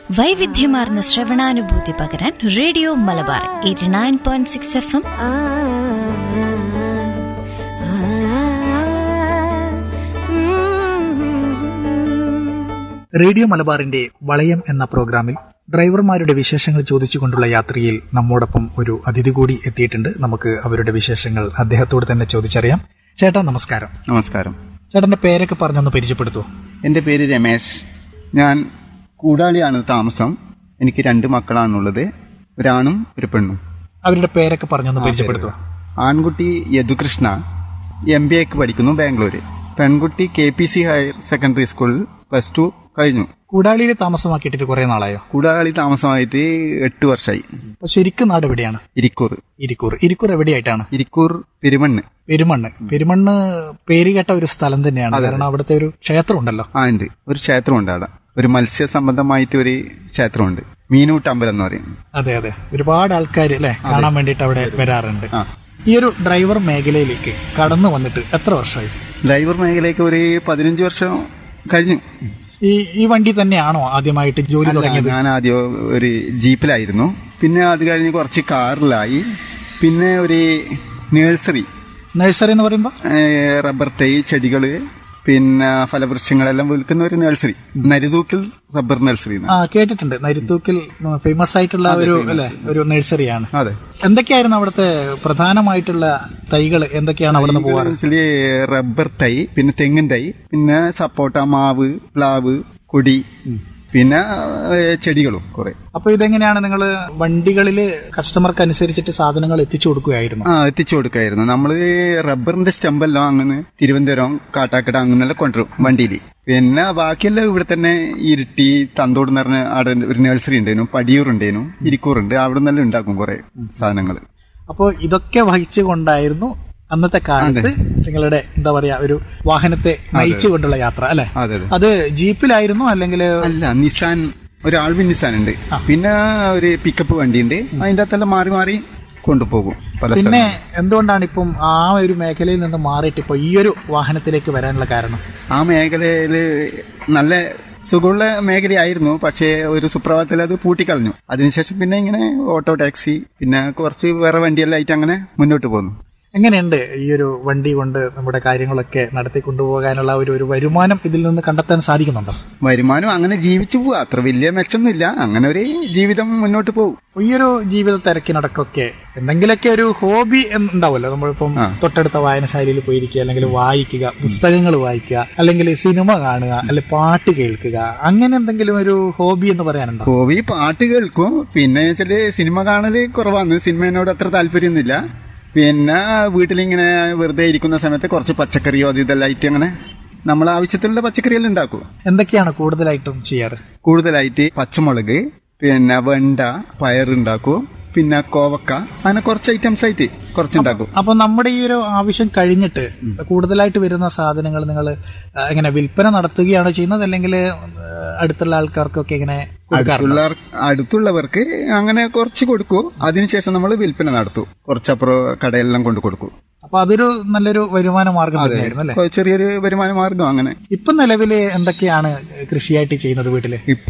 വൈവിധ്യമാർന്ന ശ്രവണാനുഭൂതി പകരാൻ radio Malabar eighty nine point six F M radio മലബാറിന്റെ വളയം എന്ന പ്രോഗ്രാമിൽ ഡ്രൈവർമാരുടെ വിശേഷങ്ങൾ ചോദിച്ചുകൊണ്ടുള്ള യാത്രയിൽ നമ്മോടൊപ്പം ഒരു അതിഥി കൂടി എത്തിയിട്ടുണ്ട് നമുക്ക് അവരുടെ വിശേഷങ്ങൾ അദ്ദേഹത്തോട് തന്നെ ചോദിച്ചറിയാം ചേട്ടാ നമസ്കാരം നമസ്കാരം ചേട്ടന്റെ പേരൊക്കെ പറഞ്ഞൊന്ന് പരിചയപ്പെടുത്തുമോ എൻ്റെ പേര് രമേശ് ഞാൻ കൂടാളിയാണ് താമസം എനിക്ക് രണ്ട് മക്കളാണുള്ളത് ഒരാണും ഒരു പെണ്ണും അവരുടെ പേരൊക്കെ പറഞ്ഞൊന്ന് പരിചയപ്പെടുത്തുമോ ആൺകുട്ടി യദുകൃഷ്ണ എം ബി എക്ക് പഠിക്കുന്നു ബാംഗ്ലൂര് പെൺകുട്ടി K P C higher secondary സ്കൂളിൽ പ്ലസ് ടു കഴിഞ്ഞു കൂടാളിയിൽ താമസമാക്കിയിട്ട് കുറെ നാളായോ കൂടാളി താമസമായിട്ട് എട്ട് വർഷമായി അപ്പൊ ശരിക്കും നാട് എവിടെയാണ് ഇരിക്കൂർ ഇരിക്കൂർ ഇരിക്കൂർ എവിടെയായിട്ടാണ് ഇരിക്കൂർ പെരുമണ്ണ് പെരുമണ്ണ് പെരുമണ്ണ് പേര് കേട്ട ഒരു സ്ഥലം തന്നെയാണ് കാരണം അവിടുത്തെ ഒരു ക്ഷേത്രം ഉണ്ടല്ലോ ആ ഉണ്ട് ഒരു ക്ഷേത്രമുണ്ട് അവിടെ ഒരു മത്സ്യ സംബന്ധമായിട്ട് ഒരു ക്ഷേത്രമുണ്ട് മീനൂട്ടമ്പലം എന്ന് പറയും അതെ അതെ ഒരുപാട് ആൾക്കാർ അല്ലെ കാണാൻ വേണ്ടിയിട്ട് അവിടെ വരാറുണ്ട് ആ. ഈ ഒരു ഡ്രൈവർ മേഖലയിലേക്ക് കടന്നു വന്നിട്ട് എത്ര വർഷമായി ഡ്രൈവർ മേഖലയ്ക്ക് ഒരു പതിനഞ്ച് വർഷം കഴിഞ്ഞു ഈ ഈ വണ്ടി തന്നെയാണോ ആദ്യമായിട്ട് ജോലി തുടങ്ങിയത് ഞാൻ ആദ്യം ഒരു ജീപ്പിലായിരുന്നു പിന്നെ അത് കഴിഞ്ഞ് കുറച്ച് കാറിലായി പിന്നെ ഒരു നേഴ്സറി നഴ്സറി എന്ന് പറയുമ്പോ റബ്ബർ തൈ ചെടികള് പിന്നെ ഫലവൃക്ഷങ്ങളെല്ലാം വിൽക്കുന്ന ഒരു നഴ്സറി നരിതൂക്കിൽ റബ്ബർ നഴ്സറി ആ കേട്ടിട്ടുണ്ട് നരിത്തൂക്കിൽ ഫേമസ് ആയിട്ടുള്ള ഒരു അല്ലെ ഒരു നഴ്സറിയാണ് അതെ എന്തൊക്കെയായിരുന്നു അവിടുത്തെ പ്രധാനമായിട്ടുള്ള തൈകൾ എന്തൊക്കെയാണ് അവിടെ നിന്ന് പോവാറ് മനസ്സില് റബ്ബർ തൈ പിന്നെ തെങ്ങിൻ തൈ പിന്നെ സപ്പോട്ട മാവ് പ്ലാവ് കൊടി പിന്നെ ഏഹ്, ചെടികളും കുറെ അപ്പൊ ഇതെങ്ങനെയാണ് നിങ്ങൾ വണ്ടികളിൽ കസ്റ്റമർക്ക് അനുസരിച്ചിട്ട് സാധനങ്ങൾ എത്തിച്ചു കൊടുക്കുകയായിരുന്നു ആ എത്തിച്ചു കൊടുക്കായിരുന്നു നമ്മള് റബ്ബറിന്റെ സ്റ്റമ്പെല്ലാം അങ്ങനെ തിരുവനന്തപുരം കാട്ടാക്കട അങ്ങനെല്ലാം കൊണ്ടുവരും വണ്ടിയിൽ പിന്നെ ബാക്കിയെല്ലാം ഇവിടെ തന്നെ ഇരുട്ടി തന്തോട് എന്ന് പറഞ്ഞ അവിടെ ഒരു നഴ്സറി ഉണ്ടായിരുന്നു പടിയൂർ ഉണ്ടായിരുന്നു ഇരിക്കൂറുണ്ട് അവിടെ നിന്നെല്ലാം ഉണ്ടാക്കും കുറെ സാധനങ്ങൾ അപ്പോൾ ഇതൊക്കെ വഹിച്ചുകൊണ്ടായിരുന്നു അന്നത്തെ കാലത്ത് നിങ്ങളുടെ എന്താ പറയാ ഒരു വാഹനത്തെ നയിച്ചുകൊണ്ടുള്ള യാത്ര അല്ലെ അതെ അതെ അത് ജീപ്പിലായിരുന്നു അല്ലെങ്കിൽ അല്ല നിസാൻ ഒരു ആൾവി നിസാൻ ഉണ്ട് പിന്നെ ഒരു പിക്കപ്പ് വണ്ടി ഉണ്ട് അതിന്റെ അകത്തെല്ലാം മാറി മാറി കൊണ്ടുപോകും പല പിന്നെ സ്ഥലം എന്തുകൊണ്ടാണ് ഇപ്പം ആ ഒരു മേഖലയിൽ നിന്ന് മാറിയിട്ട് ഇപ്പൊ ഈ ഒരു വാഹനത്തിലേക്ക് വരാനുള്ള കാരണം ആ മേഖലയില് നല്ല സുഖമുള്ള മേഖലയായിരുന്നു പക്ഷേ ഒരു സുപ്രഭാതത്തിൽ അത് പൂട്ടിക്കളഞ്ഞു അതിനുശേഷം പിന്നെ ഇങ്ങനെ ഓട്ടോ ടാക്സി പിന്നെ കുറച്ച് വേറെ വണ്ടിയെല്ലാം ആയിട്ട് അങ്ങനെ മുന്നോട്ട് പോന്നു എങ്ങനെയുണ്ട് ഈ ഒരു വണ്ടി കൊണ്ട് നമ്മുടെ കാര്യങ്ങളൊക്കെ നടത്തി കൊണ്ടുപോകാനുള്ള ഒരു ഒരു വരുമാനം ഇതിൽ നിന്ന് കണ്ടെത്താൻ സാധിക്കുന്നുണ്ടോ വരുമാനം അങ്ങനെ ജീവിച്ചു പോവാ അത്ര വലിയ മെച്ചൊന്നുമില്ല അങ്ങനെ ഒരു ജീവിതം മുന്നോട്ട് പോകും ഈ ഒരു ജീവിത തിരക്കിനടക്കൊക്കെ എന്തെങ്കിലുമൊക്കെ ഒരു ഹോബി ഉണ്ടാവുമല്ലോ നമ്മളിപ്പം ആ. തൊട്ടടുത്ത വായനശാലയിൽ പോയിരിക്കുക അല്ലെങ്കിൽ വായിക്കുക പുസ്തകങ്ങൾ വായിക്കുക അല്ലെങ്കിൽ സിനിമ കാണുക അല്ലെങ്കിൽ പാട്ട് കേൾക്കുക അങ്ങനെ എന്തെങ്കിലും ഒരു ഹോബി എന്ന് പറയാനുണ്ടോ ഹോബി പാട്ട് കേൾക്കും പിന്നെ വെച്ചാല് സിനിമ കാണല് കുറവാണ് സിനിമയോട് അത്ര താല്പര്യമൊന്നുമില്ല പിന്നെ വീട്ടിലിങ്ങനെ വെറുതെ ഇരിക്കുന്ന സമയത്ത് കുറച്ച് പച്ചക്കറിയോ അത് ഇതെല്ലാം ആയിട്ട് അങ്ങനെ നമ്മളെ ആവശ്യത്തിനുള്ള പച്ചക്കറിയെല്ലാം ഉണ്ടാക്കും എന്തൊക്കെയാണ് കൂടുതലായിട്ടും ചെയ്യാറ് കൂടുതലായിട്ട് പച്ചമുളക് പിന്നെ വെണ്ട പയറുണ്ടാക്കും പിന്നെ കോവക്ക അങ്ങനെ കുറച്ച് ഐറ്റംസ് ആയിട്ട് കുറച്ചുണ്ടാക്കും അപ്പൊ നമ്മുടെ ഈ ഒരു ആവശ്യം കഴിഞ്ഞിട്ട് കൂടുതലായിട്ട് വരുന്ന സാധനങ്ങൾ നിങ്ങൾ എങ്ങനെ വിൽപ്പന നടത്തുകയാണോ ചെയ്യുന്നത് അല്ലെങ്കിൽ അടുത്തുള്ള ആൾക്കാർക്കൊക്കെ ഇങ്ങനെ കൊടുക്കാറുണ്ടോ അടുത്തുള്ള അടുത്തുള്ളവർക്ക് അങ്ങനെ കുറച്ച് കൊടുക്കും അതിനുശേഷം നമ്മൾ വിൽപ്പന നടത്തും കുറച്ചപ്പുറം കടയെല്ലാം കൊണ്ട് കൊടുക്കും അപ്പൊ അതൊരു നല്ലൊരു വരുമാന മാർഗം തന്നെയായിരുന്നു അല്ലെ ചെറിയൊരു വരുമാന മാർഗം അങ്ങനെ ഇപ്പൊ നിലവില് എന്തൊക്കെയാണ് കൃഷിയായിട്ട് ചെയ്യുന്നത് വീട്ടില് ഇപ്പൊ